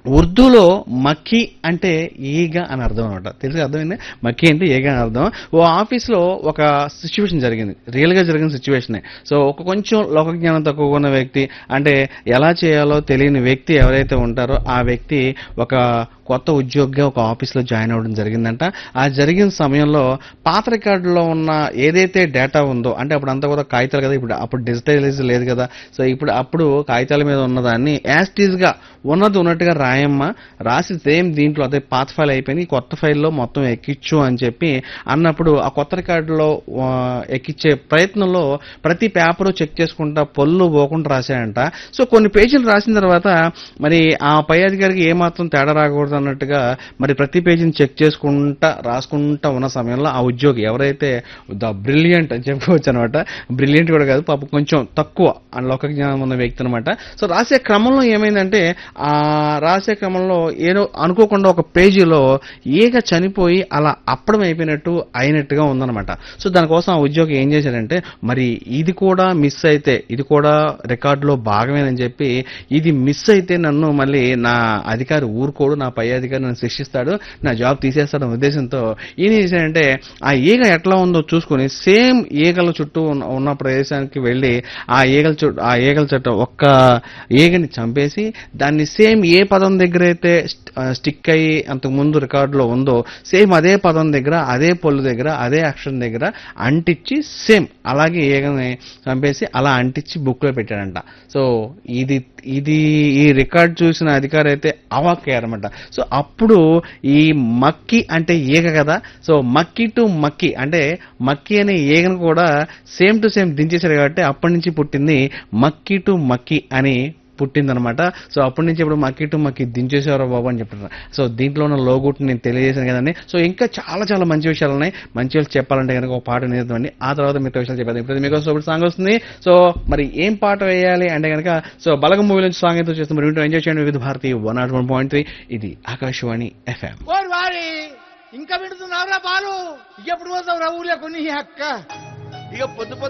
ఉర్దూలో మక్కి అంటే ఈగ అని అర్థం అనమాట తెలుసు అర్థమైంది మక్కి అంటే ఈగ అని అర్థం ఓ ఆఫీస్లో ఒక సిచ్యువేషన్ జరిగింది రియల్గా జరిగిన సిచ్యువేషనే సో ఒక కొంచెం లోక జ్ఞానం తక్కువ ఉన్న వ్యక్తి అంటే ఎలా చేయాలో తెలియని వ్యక్తి ఎవరైతే ఉంటారో ఆ వ్యక్తి ఒక కొత్త ఉద్యోగిగా ఒక ఆఫీస్లో జాయిన్ అవ్వడం జరిగిందంట ఆ జరిగిన సమయంలో పాత రికార్డులో ఉన్న ఏదైతే డేటా ఉందో అంటే అప్పుడు అంతా కూడా కాగితాలు కదా ఇప్పుడు అప్పుడు డిజిటలైజ్ లేదు కదా సో ఇప్పుడు అప్పుడు కాగితాల మీద ఉన్నదాన్ని యాస్టీజ్ గా ఉన్నది ఉన్నట్టుగా రాయమ్మా రాసి సేమ్ దీంట్లో అదే పాత ఫైల్ అయిపోయింది ఈ కొత్త ఫైల్లో మొత్తం ఎక్కించు అని చెప్పి అన్నప్పుడు ఆ కొత్త రికార్డులో ఆ, ఎక్కించే ప్రయత్నంలో ప్రతి పేపరు చెక్ చేసుకుంటా పొల్లు పోకుండా రాశాడంట సో కొన్ని పేజీలు రాసిన తర్వాత మరి ఆ పై అధికారికి ఏమాత్రం తేడా రాకూడదు అన్నట్టుగా మరి ప్రతి పేజీని చెక్ చేసుకుంటా రాసుకుంటా ఉన్న సమయంలో ఆ ఉద్యోగి ఎవరైతే ద బ్రిలియంట్ అని చెప్పుకోవచ్చు అనమాట బ్రిలియంట్ కూడా కాదు పాప కొంచెం తక్కువ ఆ లోక జ్ఞానం ఉన్న వ్యక్తి అనమాట సో రాసే క్రమంలో ఏమైందంటే ఆ రాసే క్రమంలో ఏదో అనుకోకుండా ఒక పేజీలో ఈగ చనిపోయి అలా అప్పడం అయిపోయినట్టు అయినట్టుగా ఉందన్నమాట సో దానికోసం ఆ ఉద్యోగి ఏం చేశాడంటే మరి ఇది కూడా మిస్ అయితే ఇది కూడా రికార్డులో భాగమేనని చెప్పి ఇది మిస్ అయితే నన్ను మళ్ళీ నా అధికారి ఊరుకోడు నా పై అధికారి నన్ను శిక్షిస్తాడు నా జాబ్ తీసేస్తాడు ఉద్దేశంతో ఈయన ఏం చేశాడంటే ఆ ఈగ ఎట్లా ఉందో చూసుకొని సేమ్ ఈగల చుట్టూ ఉన్న- ఉన్న ప్రదేశానికి వెళ్ళి ఆ ఈగల చుట్టూ ఆ ఈగల చుట్టూ ఒక్క ఈగని చంపేసి దాన్ని సేమ్ ఏ పదం దగ్గర అయితే స్టిక్ అయ్యి అంతకు ముందు రికార్డులో ఉందో సేమ్ అదే పదం దగ్గర అదే పొల్లు దగ్గర అదే అక్షరం దగ్గర అంటించి సేమ్ అలాగే ఈగని చంపేసి అలా అంటించి బుక్ లో పెట్టాడంట సో ఇది ఇది ఈ రికార్డ్ చూసిన అధికారి అయితే అవాక్కయ్యారన్నమాట సో అప్పుడు ఈ మక్కి అంటే ఈగ కదా సో మక్కి టు మక్కి అంటే మక్కి అనే ఈగను కూడా సేమ్ టు సేమ్ దించేశారు కాబట్టి అప్పటి నుంచి పుట్టింది మక్కి టు మక్కి అని పుట్టిందనమాట సో అప్పటి నుంచి ఇప్పుడు మక్కి టు మక్కి దించేసేవారు బాబు అని చెప్తున్నారు సో దీంట్లో ఉన్న లోగుట్ నేను తెలియజేశాను కదండి సో ఇంకా చాలా చాలా మంచి విషయాలు ఉన్నాయి మంచి విషయాలు చెప్పాలంటే కనుక ఒక పాట నేర్చుకోండి ఆ తర్వాత మిగతా విషయాలు చెప్పాలి ఇప్పుడు మీకు ఒక సాంగ్ వస్తుంది సో మరి ఏం పాట వేయాలి అంటే కనుక సో బలగం మూవీ నుంచి సాంగ్ అయితే చేస్తాం మరి వింటూ ఎంజాయ్ చేయండి Vividh Bharati one nought one point three ఇది ఆకాశవాణి ఎఫ్ఎం ఓరి వారి ఇంకా వింటున్నావురా బాలు ఎప్పుడు పోతావు రా ఊర్లో కొన్ని అక్క ఇక పొద్దు పొద్దు